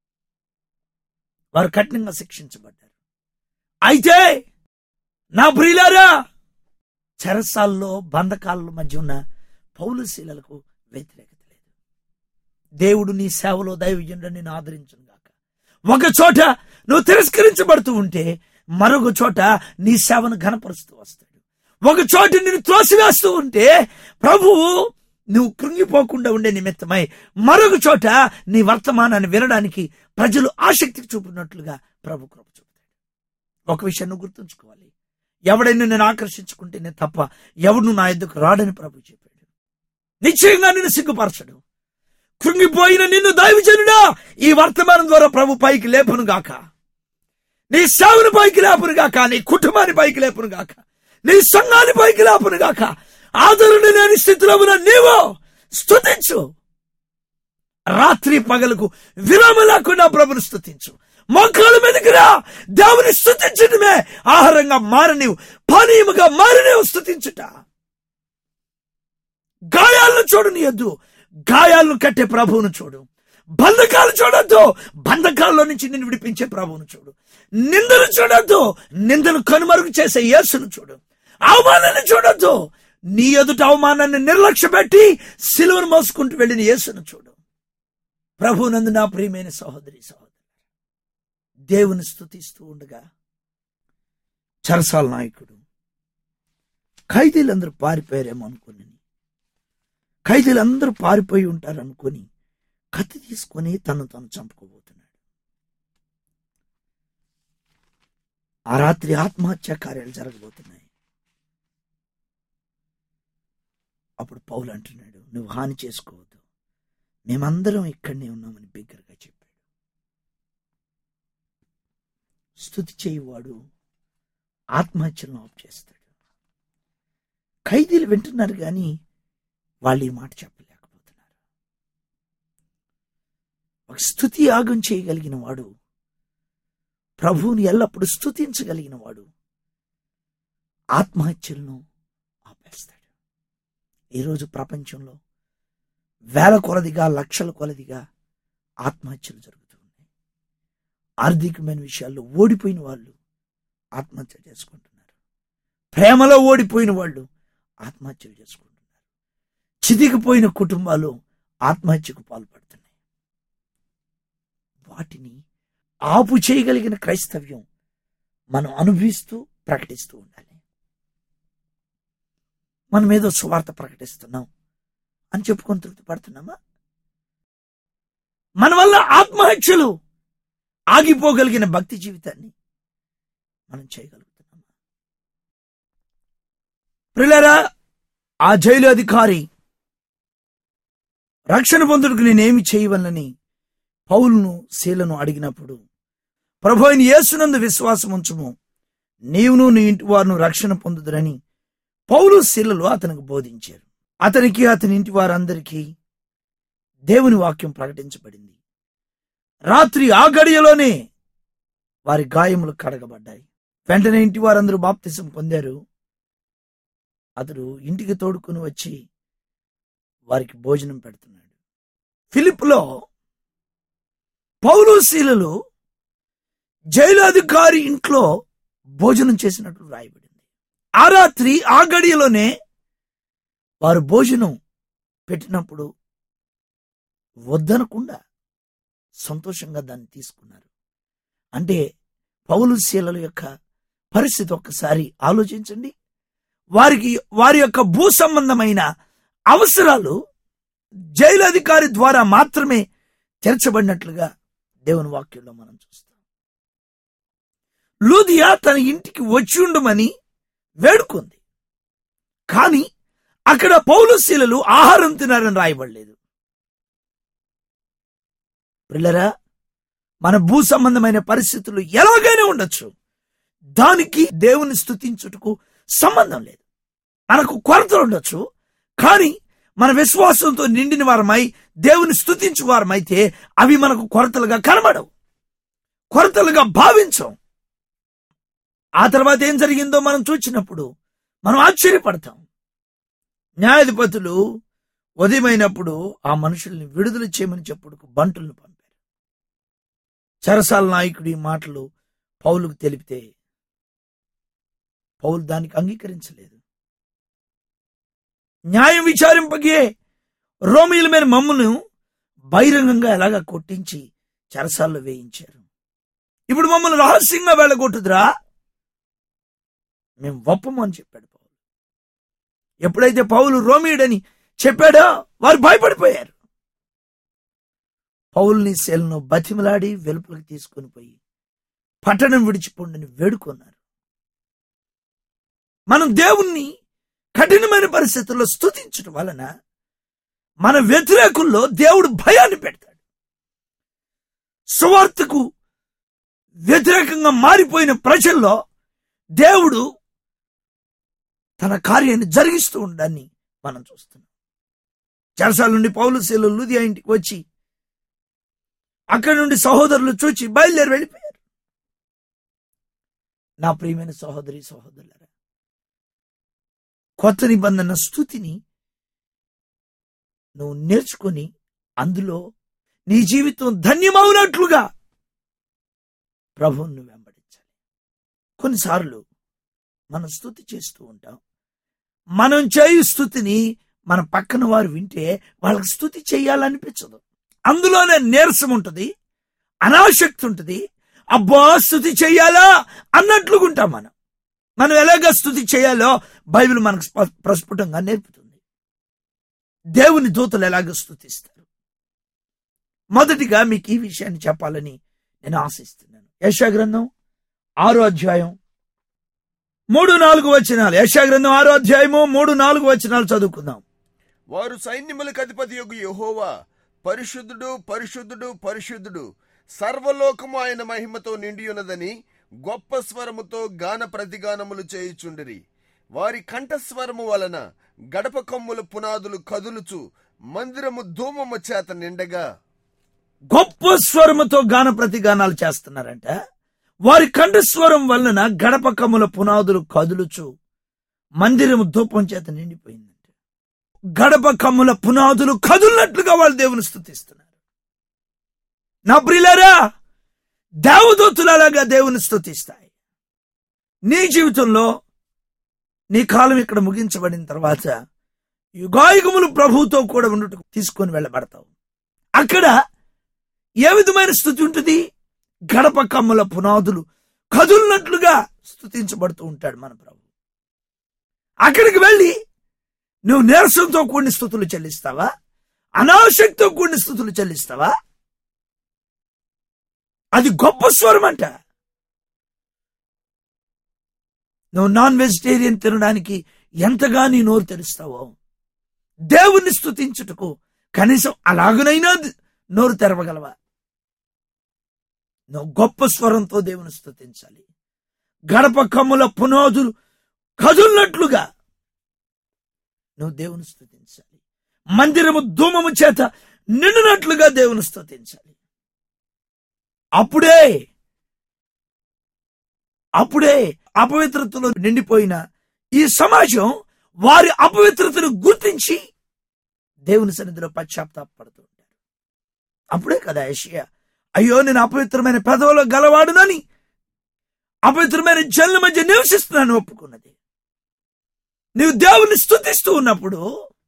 వారు కఠినంగా శిక్షించబడ్డారు అయితే నా ప్రియులారా చెరసాల్లో బంధకాల మధ్య ఉన్న పౌలు శీలలకు వ్యతిరేకత లేదు దేవుడు నీ సేవలో దైవజనుడు నిన్ను ఆదరించును గాక ఒక చోట నువ్వు తిరస్కరించబడుతూ ఉంటే మరొక చోట నీ సేవను ఘనపరుస్తూ వస్తాడు ఒక చోట నిన్ను త్రోసివేస్తూ ఉంటే ప్రభువు నువ్వు కృంగిపోకుండా ఉండే నిమిత్తమై మరొక చోట నీ వర్తమానాన్ని వినడానికి ప్రజలు ఆసక్తి చూపినట్లుగా ప్రభు కృప చూపుతాడు ఒక విషయం నువ్వు గుర్తుంచుకోవాలి ఎవడైనా నేను ఆకర్షించుకుంటేనే తప్ప ఎవడు నా ఎద్దుకు రాడని ప్రభు చెప్పాడు నిశ్చయంగా నిన్ను సిగ్గుపరచడు కృంగిపోయిన నిన్ను దైవజనుడా ఈ వర్తమానం ద్వారా ప్రభు పైకి లేపును గాక నీ సేవను పైకి లేపును గాక నీ కుటుంబాన్ని పైకి లేపును గాక నీ సంఘాన్ని పైకి లేపును గాక ఆదరణ లేని స్థితిలో ఉన్న నీవు స్తుతించు రాత్రి పగలకు విరామ లేకుండా ప్రభుని స్తుతించు మోకాల మీదకి రా దేవుని స్తుతించడమే ఆహారంగా మారనివు పానీయముగా మారనివు స్తుతించుట గాయాలను చూడు నీ ఎద్దు గాయాలను కట్టే ప్రభువును చూడు బంధకాలు చూడొద్దు బంధకాల్లో నుంచి నిన్ను విడిపించే ప్రభువును చూడు నిందలు చూడొద్దు నిందను కనుమరుగు చేసే యేసును చూడు అవమానాన్ని చూడొద్దు నీ ఎదుట అవమానాన్ని నిర్లక్ష్య పెట్టి సిలువను మోసుకుంటూ వెళ్ళిన యేసును చూడు ప్రభునందు నా ప్రియమైన సహోదరి సహోదరు దేవుని స్తుతిస్తూ ఉండగా చరసాల నాయకుడు ఖైదీలందరూ పారిపోయారేమో అనుకుని ఖైదీలందరూ పారిపోయి ఉంటారు అనుకుని కత్తి తీసుకొని తను తను చంపుకోబోతున్నాడు ఆ రాత్రి ఆత్మహత్య కార్యాలు జరగబోతున్నాయి అప్పుడు పౌలు అంటున్నాడు నువ్వు హాని చేసుకోవద్దు మేమందరం ఇక్కడనే ఉన్నామని బిగ్గరగా చెప్పాడు స్థుతి చేయువాడు ఆత్మహత్యలను ఆఫ్ చేస్తాడు ఖైదీలు వింటున్నారు కానీ వాళ్ళు ఈ మాట చెప్పలేకపోతున్నారు ఒక స్థుతి యాగం చేయగలిగిన వాడు ప్రభువుని ఎల్లప్పుడూ స్థుతించగలిగిన వాడు ఆత్మహత్యలను ఆపేస్తాడు ఈరోజు ప్రపంచంలో వేల కొలదిగా లక్షల కొలదిగా ఆత్మహత్యలు జరుగుతూ ఉన్నాయి ఆర్థికమైన విషయాల్లో ఓడిపోయిన వాళ్ళు ఆత్మహత్య చేసుకుంటున్నారు ప్రేమలో ఓడిపోయిన వాళ్ళు ఆత్మహత్యలు చేసుకుంటున్నారు చితికిపోయిన కుటుంబాలు ఆత్మహత్యకు పాల్పడుతున్నాయి వాటిని ఆపు చేయగలిగిన క్రైస్తవ్యం మనం అనుభవిస్తూ ప్రకటిస్తూ ఉండాలి మనం ఏదో సువార్త ప్రకటిస్తున్నాం అని చెప్పుకొని తృప్తి పడుతున్నామా మన వల్ల ఆత్మహత్యలు ఆగిపోగలిగిన భక్తి జీవితాన్ని మనం చేయగలుగుతున్నామా ప్రిలరా ఆ జైలు అధికారి రక్షణ పొందుటకు నేనేమి చేయవలనని పౌలును శీలను అడిగినప్పుడు ప్రభు అయిన యేసునందు విశ్వాసం ఉంచుము నీవును నీ ఇంటి వారును రక్షణ పొందుదురని పౌలు శీలలు అతనికి బోధించారు అతనికి అతని ఇంటి వారందరికీ దేవుని వాక్యం ప్రకటించబడింది రాత్రి ఆ గడియలోనే వారి గాయములు కడగబడ్డాయి వెంటనే ఇంటి వారందరూ బాప్తిసం పొందారు అతడు ఇంటికి తోడుకుని వచ్చి వారికి భోజనం పెడుతున్నాడు ఫిలిప్లో పౌలు శీలలు జైలు అధికారి ఇంట్లో భోజనం చేసినట్లు రాయబడింది ఆ రాత్రి ఆ గడియలోనే వారు భోజనం పెట్టినప్పుడు వద్దనకుండా సంతోషంగా దాన్ని తీసుకున్నారు అంటే పౌలు శీలల యొక్క పరిస్థితి ఒక్కసారి ఆలోచించండి వారికి వారి యొక్క భూ సంబంధమైన అవసరాలు జైలు అధికారి ద్వారా మాత్రమే తెరచబడినట్లుగా దేవుని వాక్యంలో మనం చూస్తాం లూదియా తన ఇంటికి వచ్చి ఉండమని వేడుకుంది కానీ అక్కడ పౌలుశీలలు ఆహారం తినారని రాయబడలేదు పిల్లరా మన భూ సంబంధమైన పరిస్థితులు ఎలాగైనా ఉండొచ్చు దానికి దేవుని స్తుతించుటకు సంబంధం లేదు మనకు కొరతలు ఉండొచ్చు కానీ మన విశ్వాసంతో నిండిన వారమై దేవుని స్తుతించు వారమైతే అవి మనకు కొరతలుగా కనబడవు కొరతలుగా భావించం ఆ తర్వాత ఏం జరిగిందో మనం చూచినప్పుడు మనం ఆశ్చర్యపడతాం న్యాయాధిపతులు ఉదయమైనప్పుడు ఆ మనుషుల్ని విడుదల చేయమని చెప్పుడుకు బంటులను పంపారు చెరసాల నాయకుడి మాటలు పౌలుకు తెలిపితే పౌలు దానికి అంగీకరించలేదు న్యాయం విచారింపగే రోమిల మీద మమ్మను బహిరంగంగా ఎలాగా కొట్టించి చెరసాల్లో వేయించారు ఇప్పుడు మమ్మల్ని రహస్యంగా వెళ్ళగొట్టుదురా మేము ఒప్పము అని చెప్పాడు పౌలు ఎప్పుడైతే పౌలు రోమియుడని చెప్పాడో వారు భయపడిపోయారు పౌల్ని శీలను బతిమలాడి వెలుపలికి తీసుకొని పోయి పట్టణం విడిచిపోండని వేడుకున్నారు మనం దేవుణ్ణి కఠినమైన పరిస్థితుల్లో స్తుతించడం వలన మన వ్యతిరేకుల్లో దేవుడు భయాన్ని పెడతాడు సువార్తకు వ్యతిరేకంగా మారిపోయిన ప్రజల్లో దేవుడు తన కార్యాన్ని జరిగిస్తూ ఉండడాన్ని మనం చూస్తున్నాం చెరసాల నుండి పౌలు శీలు లూదియా ఇంటికి వచ్చి అక్కడి నుండి సహోదరులు చూచి బయలుదేరి వెళ్ళిపోయారు నా ప్రియమైన సహోదరి సహోదరులరా కొత్త నిబంధన స్థుతిని నువ్వు నేర్చుకొని అందులో నీ జీవితం ధన్యమవునట్లుగా ప్రభువును వెంబడించాలి కొన్నిసార్లు మనం స్థుతి చేస్తూ ఉంటాం మనం చేయు స్థుతిని మన పక్కన వారు వింటే వాళ్ళకి స్థుతి చేయాలనిపించదు అందులోనే నీరసం ఉంటుంది అనాసక్తి ఉంటుంది అబ్బా స్థుతి చెయ్యాలా అన్నట్లుగా ఉంటాం మనం మనం ఎలాగ స్థుతి చేయాలో బైబిల్ మనకు స్ప- ప్రస్ఫుటంగా నేర్పుతుంది దేవుని దూతలు ఎలాగ స్థుతిస్తారు మొదటిగా మీకు ఈ విషయాన్ని చెప్పాలని నేను ఆశిస్తున్నాను యశా గ్రంథం ఆరో అధ్యాయం మూడు నాలుగు వచనాలు యశా గ్రంథం ఆరో అధ్యాయము మూడు నాలుగు వచనాలు చదువుకుందాం వారు సైన్యములకు అధిపతి యొక్క యెహోవా పరిశుద్ధుడు పరిశుద్ధుడు పరిశుద్ధుడు సర్వలోకము ఆయన మహిమతో నిండి ఉన్నదని గొప్ప స్వరముతో గాన ప్రతిగానములు చేయుచుండిరి వారి కంఠస్వరము వలన గడప కమ్ముల పునాదులు కదులుచు మందిరము ధూమము చేత నిండగా గొప్ప స్వరముతో గాన ప్రతిగానాలు చేస్తున్నారంట వారి కంఠస్వరం వలన గడప కమ్ముల పునాదులు కదులుచు మందిరము ధూపం చేత నిండిపోయిందంట గడప కమ్ముల పునాదులు కదులునట్లుగా వాళ్ళు దేవుని స్తుతిస్తున్నారు నా ప్రియులారా దేవదూతులలాగా దేవుని స్తుతిస్తాయి నీ జీవితంలో నీ కాలం ఇక్కడ ముగించబడిన తర్వాత యుగాయుగములు ప్రభువుతో కూడా ఉండుటకు తీసుకొని వెళ్ళబడతావు అక్కడ ఏ విధమైన స్థుతి ఉంటుంది గడప కమ్ముల పునాదులు కదులున్నట్లుగా స్థుతించబడుతూ ఉంటాడు మన ప్రభు అక్కడికి వెళ్ళి నువ్వు నీరసంతో కూడిన స్థుతులు చెల్లిస్తావా అనాశక్తితో కూడిన స్థుతులు చెల్లిస్తావా అది గొప్ప స్వరం అంట నువ్వు నాన్ వెజిటేరియన్ తినడానికి ఎంతగా నీ నోరు తెరుస్తావో దేవుణ్ణి స్థుతించుటకు కనీసం అలాగనైనా నోరు తెరవగలవా నువ్వు గొప్ప స్వరంతో దేవుని స్థుతించాలి గడప కమ్ముల పునాదులు కదులున్నట్లుగా నువ్వు దేవుని స్థుతించాలి మందిరము ధూమము చేత నిండినట్లుగా దేవుని స్థుతించాలి అప్పుడే అప్పుడే అపవిత్రతలో నిండిపోయిన ఈ సమాజం వారి అపవిత్రతను గుర్తించి దేవుని సన్నిధిలో పశ్చాత్తాపడుతూ ఉంటారు అప్పుడే కదా యషియా అయ్యో నేను అపవిత్రమైన పెదవులో గలవాడునని అపవిత్రమైన జన్ల మధ్య నివసిస్తున్నాను ఒప్పుకున్నది నీవు దేవుని స్థుతిస్తూ ఉన్నప్పుడు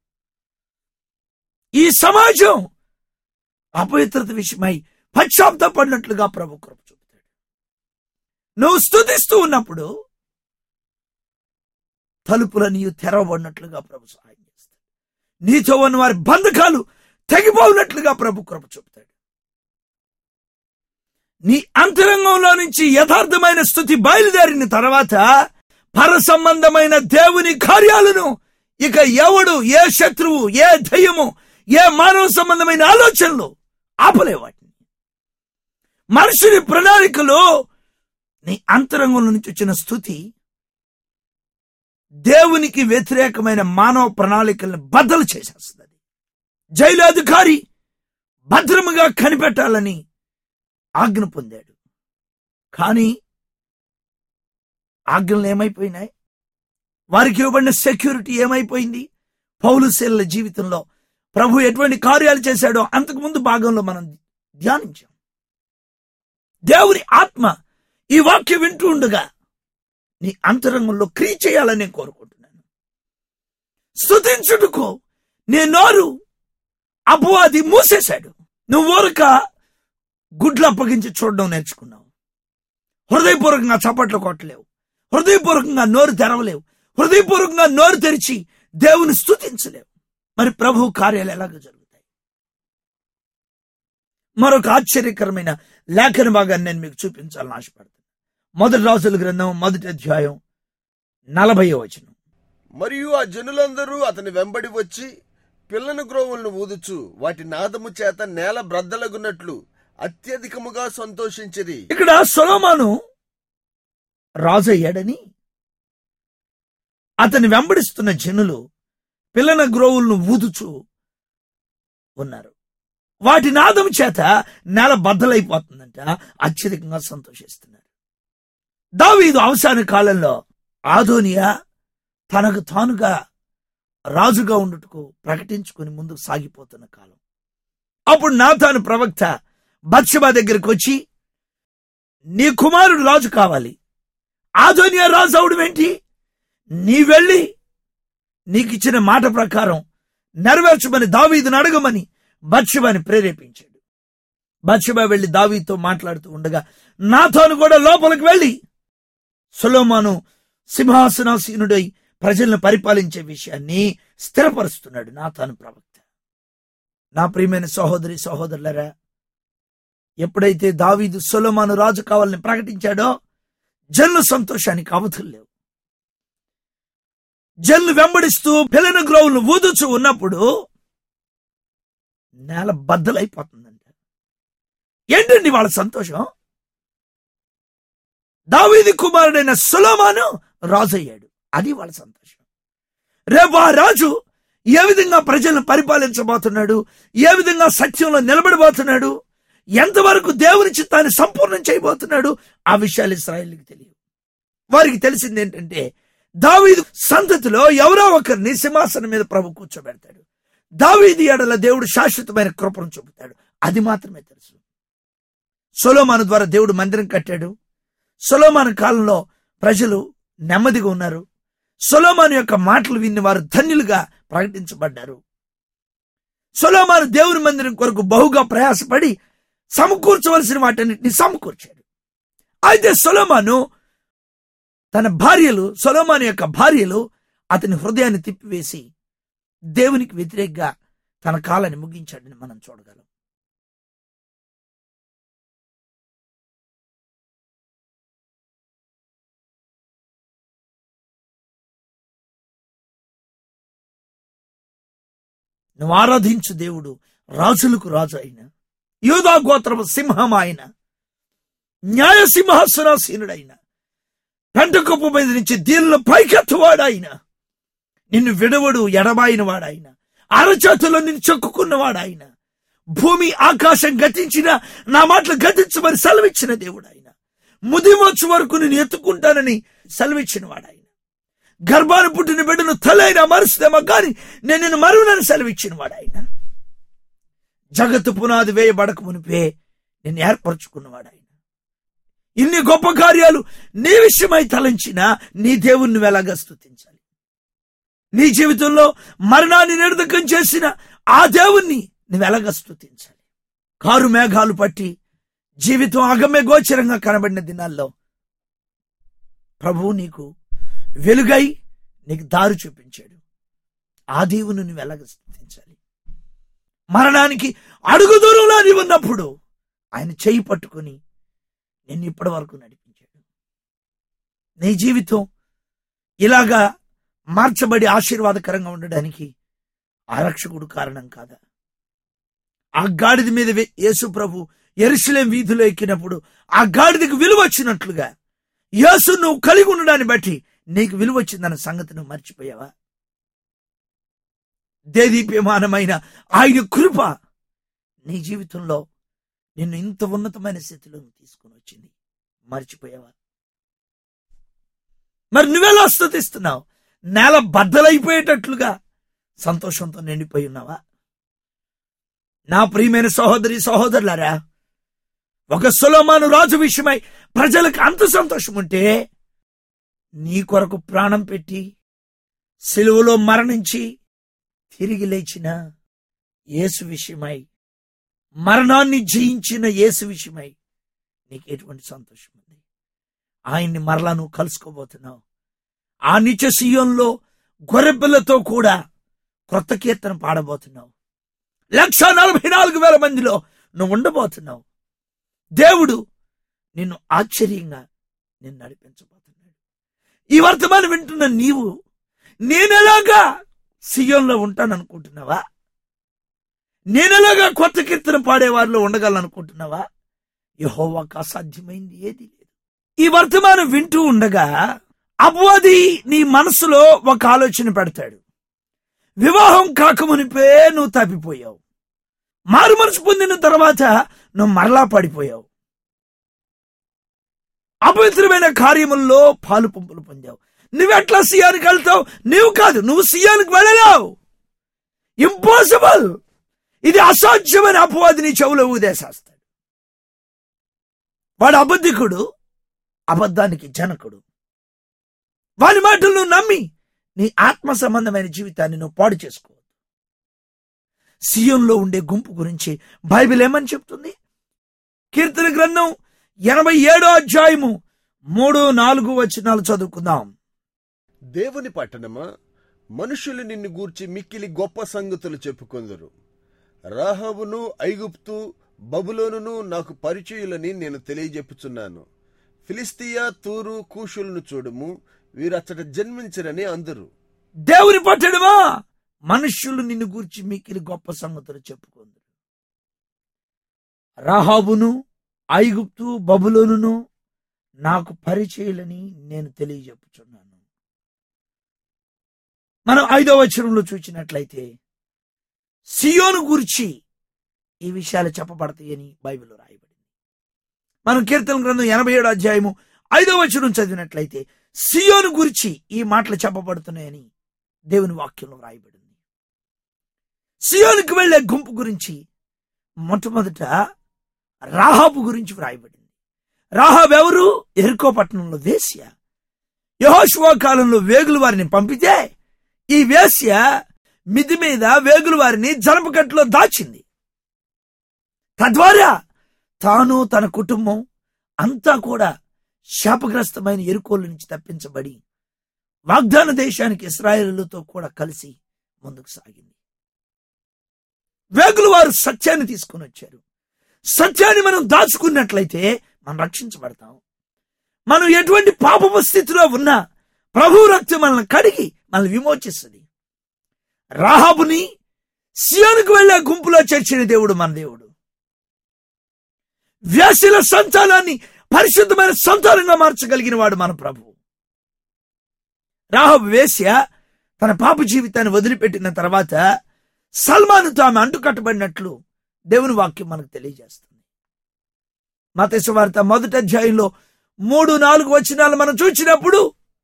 ఈ సమాజం అపవిత్రత విషయమై పశ్చాత్తాపడినట్లుగా ప్రభు కృప చూపుతాడు నువ్వు స్థుతిస్తూ ఉన్నప్పుడు తలుపుల నీవు తెరవబడినట్లుగా ప్రభు సహాయం చేస్తాడు నీతో ఉన్న వారి బంధకాలు తెగిపోయినట్లుగా ప్రభు కృప చూపుతాడు నీ అంతరంగంలో నుంచి యథార్థమైన స్థుతి బయలుదేరిన తర్వాత పర సంబంధమైన దేవుని కార్యాలను ఇక ఎవడు ఏ శత్రువు ఏ దయ్యము ఏ మానవ సంబంధమైన ఆలోచనలు ఆపలే వాటిని మనుషుని ప్రణాళికలో నీ అంతరంగంలో నుంచి వచ్చిన స్థుతి దేవునికి వ్యతిరేకమైన మానవ ప్రణాళికలను బద్దలు చేసేస్తుంది జైలు అధికారి భద్రముగా కనిపెట్టాలని ఆజ్ఞ పొందాడు కానీ ఆజ్ఞలు ఏమైపోయినాయి వారికి ఇవ్వబడిన సెక్యూరిటీ ఏమైపోయింది పౌలు శీలల జీవితంలో ప్రభు ఎటువంటి కార్యాలు చేశాడో అంతకుముందు భాగంలో మనం ధ్యానించాం దేవుని ఆత్మ ఈ వాక్యం వింటూ ఉండగా నీ అంతరంగంలో క్రియ చేయాలని నేను కోరుకుంటున్నాను స్థుతించుటకు నీ నోరు అపవాది మూసేశాడు నువ్వు ఊరక గుడ్లు అప్పగించి చూడడం నేర్చుకున్నావు హృదయపూర్వకంగా చప్పట్లు కొట్టలేవు హృదయపూర్వకంగా నోరు తెరవలేవు హృదయపూర్వకంగా నోరు తెరిచి దేవుని స్థుతించలేవు మరి ప్రభు కార్యాలు ఎలాగ జరుగుతాయి మరొక ఆశ్చర్యకరమైన లేఖన భాగాన్ని నేను మీకు చూపించాలని ఆశపడుతున్నాను మొదటి రాజుల గ్రంథం మొదటి అధ్యాయం నలభయో వచనం మరియు ఆ జనులందరూ అతని వెంబడి వచ్చి పిల్లన గ్రోవులను ఊదుచు వాటి నాదము చేత నేల బ్రద్దలగున్నట్లు అత్యధికముగా సంతోషించిరి ఇక్కడ సొలోమాను రాజయ్యాడని అతని వెంబడిస్తున్న జనులు పిల్లన గ్రోవులను ఊదుచూ ఉన్నారు వాటి నాదం చేత నేల బద్దలైపోతుందంట అత్యధికంగా సంతోషిస్తున్నారు దావీదు అవసాన కాలంలో ఆదోనియా తనకు తానుగా రాజుగా ఉండుటకు ప్రకటించుకుని ముందుకు సాగిపోతున్న కాలం అప్పుడు నాతాను ప్రవక్త బత్షబా దగ్గరికి వచ్చి నీ కుమారుడు రాజు కావాలి ఆదోనియా రాజు అవడం ఏంటి నీ వెళ్ళి నీకిచ్చిన మాట ప్రకారం నెరవేర్చమని దావీదును అడగమని బత్షబాని ప్రేరేపించాడు బత్షబా వెళ్లి దావీతో మాట్లాడుతూ ఉండగా నాతోను కూడా లోపలికి వెళ్ళి సులోమాను సింహాసనాసీనుడై ప్రజలను పరిపాలించే విషయాన్ని స్థిరపరుస్తున్నాడు నాతాను ప్రవక్త నా ప్రియమైన సహోదరి సహోదరులరా ఎప్పుడైతే దావీదు సొలమాను రాజు కావాలని ప్రకటించాడో జన్లు సంతోషానికి అవధులు లేవు జన్లు వెంబడిస్తూ పిల్లన గ్రోవులు ఊదుచు ఉన్నప్పుడు నేల బద్దలైపోతుందంట ఏంటండి వాళ్ళ సంతోషం దావీది కుమారుడైన సులోమాను రాజు అయ్యాడు అది వాళ్ళ సంతోషం రేపు ఆ రాజు ఏ విధంగా ప్రజలను పరిపాలించబోతున్నాడు ఏ విధంగా సత్యంలో నిలబడబోతున్నాడు ఎంతవరకు దేవుని చిత్తాన్ని సంపూర్ణం చేయబోతున్నాడు ఆ విషయాలు ఇస్రాయేల్కి తెలియవు వారికి తెలిసింది ఏంటంటే దావీదు సంతతిలో ఎవరో ఒకరిని సింహాసనం మీద ప్రభు కూర్చోబెడతాడు దావీది ఎడల దేవుడు శాశ్వతమైన కృపను చూపుతాడు అది మాత్రమే తెలుసు సొలోమాను ద్వారా దేవుడు మందిరం కట్టాడు సొలోమాను కాలంలో ప్రజలు నెమ్మదిగా ఉన్నారు సొలోమాను యొక్క మాటలు విని వారు ధన్యులుగా ప్రకటించబడ్డారు సొలోమాను దేవుని మందిరం కొరకు బహుగా ప్రయాసపడి సమకూర్చవలసిన వాటన్నిటిని సమకూర్చాడు అయితే సొలోమాను తన భార్యలు సొలోమాను యొక్క భార్యలు అతని హృదయాన్ని తిప్పివేసి దేవునికి వ్యతిరేకంగా తన కాలాన్ని ముగించాడని మనం చూడగలం నువ్వు ఆరాధించు దేవుడు రాజులకు రాజు అయిన యూదా గోత్రపు సింహం ఆయన న్యాయ సింహాసనాసీనుడైన పెంటకొప్పు మీద నుంచి దీనిలో పైకెత్తువాడాయన నిన్ను విడవడు ఎడబాయిన వాడాయన అరచేతుల్లో నిన్ను చెక్కుకున్నవాడాయన భూమి ఆకాశం గతించిన నా మాటలు గతించమని సెలవిచ్చిన దేవుడు ఆయన ముదిమొచ్చు వరకు నేను ఎత్తుకుంటానని సెలవిచ్చిన వాడాయన గర్భాన్ని పుట్టిన బిడ్డను తలైన మరుస్తుందేమో కానీ నేను నిన్ను మరువునని సెలవిచ్చిన వాడాయన జగత్తు పునాది వేయబడక మునిపే నేను ఏర్పరచుకున్నవాడాయన ఇన్ని గొప్ప కార్యాలు నీ విషయమై తలంచినా నీ దేవుణ్ణి ఎలాగా స్తుతించాలి నీ జీవితంలో మరణాన్ని నిర్ధకం చేసిన ఆ దేవుణ్ణి నువ్వు ఎలాగా స్తుతించాలి కారు మేఘాలు పట్టి జీవితం అగమ్య గోచరంగా కనబడిన దినాల్లో ప్రభువు నీకు వెలుగై నీకు దారి చూపించాడు ఆ దేవుని నువ్వు ఎలాగ స్థుతించాలి మరణానికి అడుగు దూరంలో నీవు ఉన్నప్పుడు ఆయన చేయి పట్టుకుని నిన్ను ఇప్పటి వరకు నడిపించాడు నీ జీవితం ఇలాగా మార్చబడి ఆశీర్వాదకరంగా ఉండడానికి ఆరక్షకుడు కారణం కాదా ఆ గాడిద మీద వే- యేసు ప్రభు ఎరుసలేం వీధిలో ఎక్కినప్పుడు ఆ గాడిదకు విలువ వచ్చినట్లుగా యేసు నువ్వు కలిగి ఉండడాన్ని బట్టి నీకు విలువ వచ్చిందన్న సంగతి నువ్వు మర్చిపోయావా దేదీప్యమానమైన ఆయన కృప నీ జీవితంలో నిన్ను ఇంత ఉన్నతమైన స్థితిలో నువ్వు తీసుకుని వచ్చింది మర్చిపోయావా మరి నువ్వెలా స్థుతిస్తున్నావు నేల బద్దలైపోయేటట్లుగా సంతోషంతో నిండిపోయి ఉన్నావా నా ప్రియమైన సహోదరి సహోదరులారా ఒక సులోమాను రాజు విషయమై ప్రజలకు అంత సంతోషం ఉంటే నీ కొరకు ప్రాణం పెట్టి సిలువలో మరణించి తిరిగి లేచిన యేసు విషయమై మరణాన్ని జయించిన యేసు విషయమై నీకు ఎటువంటి సంతోషం ఉంది ఆయన్ని మరలా నువ్వు కలుసుకోబోతున్నావు ఆ నిత్య సీయంలో గొర్రెపిల్లతో కూడా క్రొత్త కీర్తన పాడబోతున్నావు లక్ష నలభై నాలుగు వేల మందిలో నువ్వు ఉండబోతున్నావు దేవుడు నిన్ను ఆశ్చర్యంగా నిన్ను నడిపించబోతున్నాడు ఈ వర్తమానం వింటున్న నీవు నేనెలాగా సియోన్లో ఉంటాననుకుంటున్నావా నేనెలాగా కొత్త కీర్తన పాడేవారిలో ఉండగలనుకుంటున్నావా యహోవాకు అసాధ్యమైంది ఏది లేదు ఈ వర్తమానం వింటూ ఉండగా అపవాది నీ మనసులో ఒక ఆలోచన పెడతాడు వివాహం కాకమునిపే నువ్వు తప్పిపోయావు మారు మనసు పొందిన తర్వాత నువ్వు మరలా పడిపోయావు అపవిత్రమైన కార్యముల్లో పాలు పంపులు పొందావు నువ్వెట్లా సియానికి వెళ్తావు నువ్వు కాదు నువ్వు సియానికి వెళ్ళలేవు ఇంపాసిబుల్ ఇది అసాధ్యమైన అపవాది నీ చెవులో ఊదేసేస్తాడు వాడు అబద్ధికుడు అబద్ధానికి జనకుడు వాని మాటలు నువ్వు నమ్మి నీ ఆత్మ సంబంధమైన జీవితాన్ని నువ్వు పాడు చేసుకోవద్దు సియంలో ఉండే గుంపు గురించి బైబిల్ ఏమని చెప్తుంది కీర్తన గ్రంథం ఎనభై ఏడో అధ్యాయము మూడు నాలుగు వచనాలు చదువుకుందాం దేవుని పట్టణమా మనుషులు నిన్ను గూర్చి మిక్కిలి గొప్ప సంగతులు చెప్పుకొందరు రాహాబును ఐగుప్తు బబులోనును నాకు పరిచయులని నేను తెలియజెప్పుచున్నాను ఫిలిస్తీయా తూరు కూషులను చూడుము వీరచ్చట జన్మించరని అందరు దేవుని పట్టడమా మనుష్యులు నిన్ను గూర్చి మిక్కిలి గొప్ప సంగతులు చెప్పుకుంది రాహాబును ఐగుప్తు బబులోనును నాకు పరిచయులని నేను తెలియజెప్పుచున్నాను మనం ఐదో వచనంలో చూచినట్లయితే సియోను గురించి ఈ విషయాలు చెప్పబడతాయని బైబిల్లో రాయబడింది మనం కీర్తన గ్రంథం ఎనభై ఏడు అధ్యాయము ఐదో వచనం చదివినట్లయితే సియోను గురించి ఈ మాటలు చెప్పబడుతున్నాయని దేవుని వాక్యంలో రాయబడింది సియోనుకు వెళ్లే గుంపు గురించి మొట్టమొదట రాహాబు గురించి వ్రాయబడింది రాహాబ్ ఎవరు ఎరుకో పట్టణంలో వేశ్య యహోశువా కాలంలో వేగులు వారిని పంపితే ఈ వేశ్య మిది మీద వేగులు వారిని జనపకట్లో దాచింది తద్వారా తాను తన కుటుంబం అంతా కూడా శాపగ్రస్తమైన ఎరుకోళ్ళ నుంచి తప్పించబడి వాగ్దాన దేశానికి ఇస్రాయేలుతో కూడా కలిసి ముందుకు సాగింది వేగులు వారు సత్యాన్ని తీసుకుని వచ్చారు సత్యాన్ని మనం దాచుకున్నట్లయితే మనం రక్షించబడతాం మనం ఎటువంటి పాపపు స్థితిలో ఉన్నా ప్రభు రక్తం మనల్ని కడిగి మనల్ని విమోచిస్తుంది రాహాబుని సియోనుకు వెళ్లే గుంపులో చేర్చిన దేవుడు మన దేవుడు వ్యాసుల సంతానాన్ని పరిశుద్ధమైన సంతానంగా మార్చగలిగిన వాడు మన ప్రభు రాహబ్ వేశ్య తన పాప జీవితాన్ని వదిలిపెట్టిన తర్వాత సల్మానుతో ఆమె అంటుకట్టబడినట్లు దేవుని వాక్యం మనకు తెలియజేస్తుంది మతేసు వార్త మొదటి అధ్యాయంలో మూడు నాలుగు వచనాలు మనం చూసినప్పుడు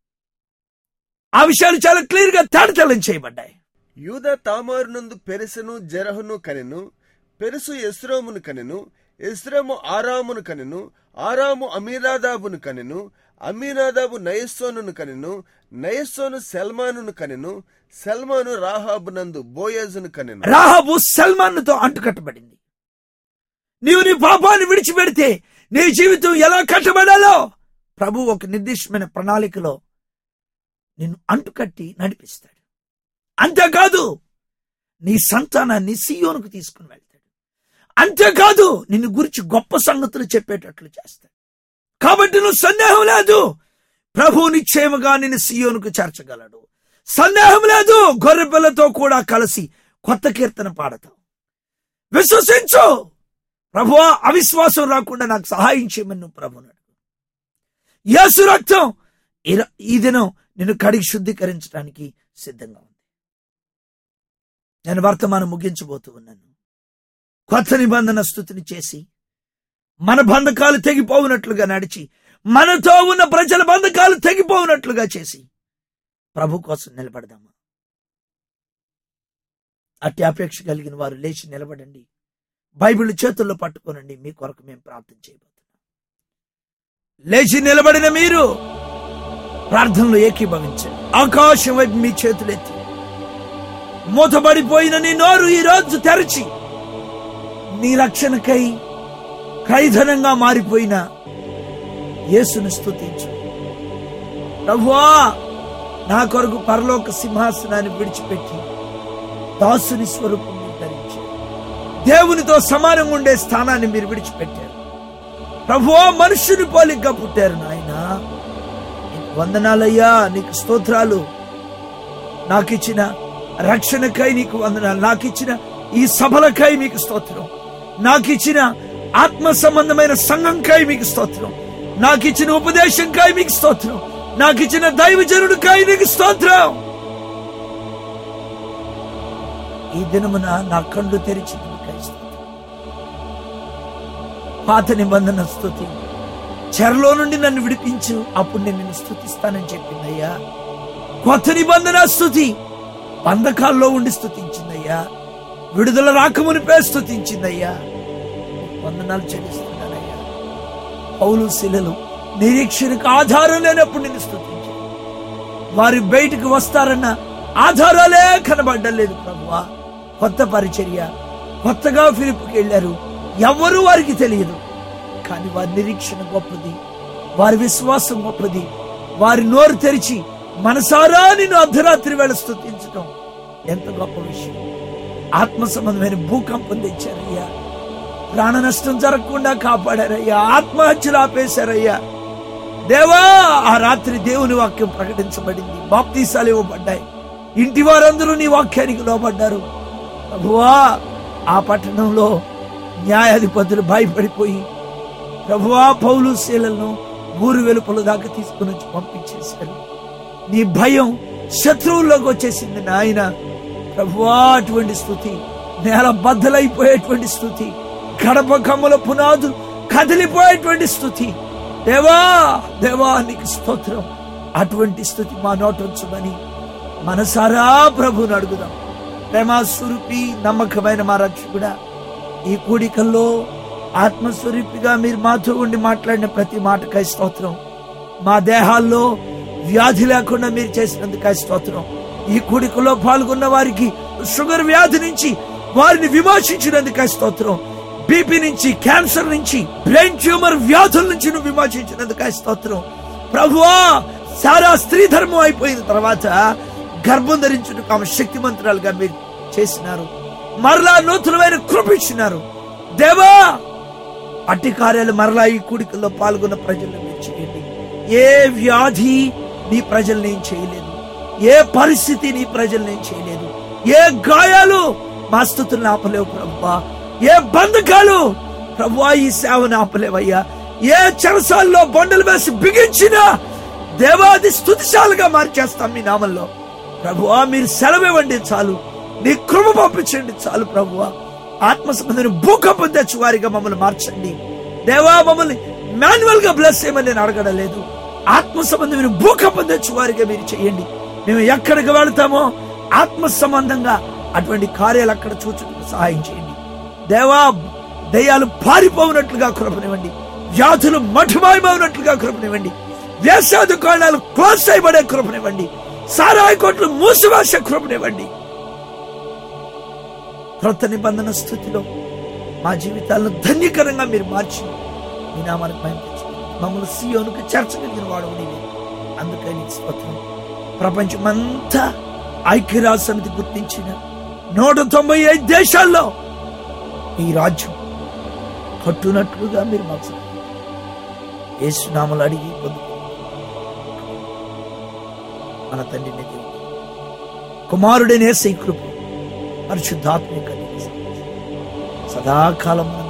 ఆ విషయాలు చాలా క్లియర్ గా తేటతెల్లం చేయబడ్డాయి యూద తామారునందు పెరుసును జరహును కనెను పెరుసు ఎస్రోమును కనెను ఎస్రోము ఆరామును కనెను ఆరాము అమీనాదాబును కనెను అమీనాదాబు నయస్సోనును కనెను నయస్సోను సల్మానును కనెను సల్మాను రాహాబునందు బోయజును కనెను రాహబు సల్మాన్తో అంటుకట్టబడింది నీవు నీ పాపాన్ని విడిచిపెడితే నీ జీవితం ఎలా కట్టబడాలో ప్రభు ఒక నిర్దిష్టమైన ప్రణాళికలో నిన్ను అంటుకట్టి నడిపిస్తాడు అంతేకాదు నీ సంతానాన్ని సియోనుకు తీసుకుని వెళ్తాడు అంతేకాదు నిన్ను గురించి గొప్ప సంగతులు చెప్పేటట్లు చేస్తాడు కాబట్టి నువ్వు సందేహం లేదు ప్రభు నిశ్చయముగా నిన్ను సియోనుకు చేర్చగలడు సందేహం లేదు గొర్రెపిల్లతో కూడా కలిసి కొత్త కీర్తన పాడతావు విశ్వసించు ప్రభువా అవిశ్వాసం రాకుండా నాకు సహాయం చేయమని నువ్వు ప్రభుని అడుగు యేసు రక్తం ఈ- ఈ దినం నిన్ను కడిగి శుద్ధీకరించడానికి సిద్ధంగా ఉంది నేను వర్తమానం ముగించబోతూ ఉన్నాను కొత్త నిబంధన స్థుతిని చేసి మన బంధకాలు తెగిపోవునట్లుగా నడిచి మనతో ఉన్న ప్రజల బంధకాలు తెగిపోవునట్లుగా చేసి ప్రభు కోసం నిలబడదామా అట్టి అపేక్ష కలిగిన వారు లేచి నిలబడండి బైబిల్ చేతుల్లో పట్టుకోనండి మీ కొరకు మేము ప్రార్థన చేయబోతున్నాం లేచి నిలబడిన మీరు ప్రార్థనలో ఏకీభవించండి ఆకాశం వైపు మీ చేతులెత్తి మూతబడిపోయిన నీ నోరు ఈ రోజు తెరచి నీ రక్షణకై ఖైధనంగా మారిపోయిన యేసును స్తుతించు ప్రభువా నా కొరకు పరలోక సింహాసనాన్ని విడిచిపెట్టి దాసుని స్వరూపం ధరించి దేవునితో సమానంగా ఉండే స్థానాన్ని మీరు విడిచిపెట్టారు ప్రభువా మనుషుని పోలిగ్గా పుట్టారు నాయన నీకు వందనాలయ్యా నీకు స్తోత్రాలు నాకు ఇచ్చిన రక్షణకై నీకు వందనాలు నాకు ఇచ్చిన ఈ సభలకై మీకు స్తోత్రం నాకు ఇచ్చిన ఆత్మ సంబంధమైన సంఘంకై మీకు స్తోత్రం నాకు ఇచ్చిన ఉపదేశంకై మీకు స్తోత్రం నాకు ఇచ్చిన దైవజనుడికై నీకు స్తోత్రం ఈ దినమున నా కళ్ళు తెరిచింది నీకై స్తోత్రం పాత నిబంధన స్థుతి చెరలో నుండి నన్ను విడిపించు అప్పుడు నేను నిన్ను స్థుతిస్తానని చెప్పిందయ్యా కొత్త నిబంధన స్థుతి బంధకాల్లో ఉండి స్థుతించిందయ్యా విడుదల రాకమునిపే స్థుతించిందయ్యా వందనాలు చెల్లిస్తున్నానయ్యా పౌలు శిలలు నిరీక్షణకు ఆధారం లేనప్పుడు నిన్ను స్థుతించాను వారు బయటకు వస్తారన్న ఆధారాలే కనబడ్డలేదు ప్రభువా కొత్త పరిచర్య కొత్తగా ఫిలిప్కి వెళ్ళారు ఎవ్వరూ వారికి తెలియదు కానీ వారి నిరీక్షణ గొప్పది వారి విశ్వాసం గొప్పది వారి నోరు తెరిచి మనసారా నిన్ను అర్ధరాత్రి వేళ స్థుతించడం ఎంత గొప్ప విషయం ఆత్మ సంబంధమైన భూకంపం తెచ్చారయ్యా ప్రాణ నష్టం జరగకుండా కాపాడారయ్యా ఆత్మహత్యలు ఆపేశారయ్యా దేవా ఆ రాత్రి దేవుని వాక్యం ప్రకటించబడింది బాప్తీసాలు ఇవ్వబడ్డాయి ఇంటి వారందరూ నీ వాక్యానికి లోబడ్డారు ప్రభువా ఆ పట్టణంలో న్యాయాధిపతులు భయపడిపోయి ప్రభువా పౌలు శీలను ఊరు వెలుపల దాకా తీసుకుని వచ్చి పంపించేశారు నీ భయం శత్రువుల్లోకి వచ్చేసింది నాయన ప్రభువా అటువంటి స్థుతి నేల బద్దలైపోయేటువంటి స్థుతి గడప కమ్మల పునాదులు కదిలిపోయేటువంటి స్థుతి దేవా దేవా నీకు స్తోత్రం అటువంటి స్థుతి మా నోటొచ్చుమని మనసారా ప్రభుని అడుగుదాం ప్రేమ స్వరూపి నమ్మకమైన మా రక్షకుడా ఈ కూడికల్లో ఆత్మస్వరూపిగా మీరు మాతో ఉండి మాట్లాడిన ప్రతి మాటకై స్తోత్రం మా దేహాల్లో వ్యాధి లేకుండా మీరు చేసినందుకై స్తోత్రం ఈ కూడికలో పాల్గొన్న వారికి షుగర్ వ్యాధి నుంచి వారిని విమోచించినందుకై స్తోత్రం బీపీ నుంచి క్యాన్సర్ నుంచి బ్రెయిన్ ట్యూమర్ వ్యాధుల నుంచి నువ్వు విమోచించినందుకై స్తోత్రం ప్రభువా సారా స్త్రీ ధర్మం అయిపోయిన తర్వాత గర్భం ధరించుటకు ఆమె శక్తిమంతురాలుగా మీరు చేసినారు మరలా నూతనమైన కృప ఇచ్చినారు దేవా అట్టి కార్యాలు మరలా ఈ కూడికల్లో పాల్గొన్న ప్రజలను మీరు చేయండి ఏ వ్యాధి నీ ప్రజల్ని ఏం చేయలేదు ఏ పరిస్థితి నీ ప్రజల్ని ఏం చేయలేదు ఏ గాయాలు మా స్థుతులను ఆపలేవు ప్రభువా ఏ బంధకాలు ప్రభువా ఈ సేవను ఆపలేవయ్యా ఏ చెరసాల్లో బండలు వేసి బిగించినా దేవాది స్థుతిశాలుగా మార్చేస్తాం మీ నామంలో ప్రభువా మీరు సెలవివ్వండి చాలు నీ కృప పంపించండి చాలు ప్రభువా ఆత్మ సంబంధమైన భూకంపం తెచ్చి వారిగా మమ్మల్ని మార్చండి దేవా మమ్మల్ని మాన్యువల్ గా బ్లెస్ చేయమని నేను అడగడం లేదు ఆత్మ సంబంధమైన భూకంపం తెచ్చి వారిగా మీరు చేయండి మేము ఎక్కడికి వెళతామో ఆత్మ సంబంధంగా అటువంటి కార్యాలు అక్కడ చూచుటకు సహాయం చేయండి దేవా దయ్యాలు పారిపోవునట్లుగా కృపనివ్వండి వ్యాధులు మఠమాయమవునట్లుగా కృపనివ్వండి వ్యవసాయ దుకాణాలు క్లోజ్ చేయబడే కృపనివ్వండి సారాయి కోట్లు మూసివేసే కృపనివ్వండి క్రొత్త నిబంధన స్థితిలో మా జీవితాలను ధన్యకరంగా మీరు మార్చి మీ నామానికి మహిమ తెచ్చుకోండి. మమ్మల్ని సియోనుకు చేర్చగలిగిన వాడు నీవే అందుకని నీకు స్తోత్రం ప్రపంచమంతా ఐక్యరాజ్య సమితి గుర్తించిన నూట తొంభై ఐదు దేశాల్లో ఈ రాజ్యం కట్టునట్లుగా మీరు మాకు సహాయం చేయండి. యేసునామలు అడిగి పొందుకు మన తండ్రిని దేవుడు కుమారుడైన యేసయ్య కృప పరిశుద్ధాత్మిక సదాకాలం మన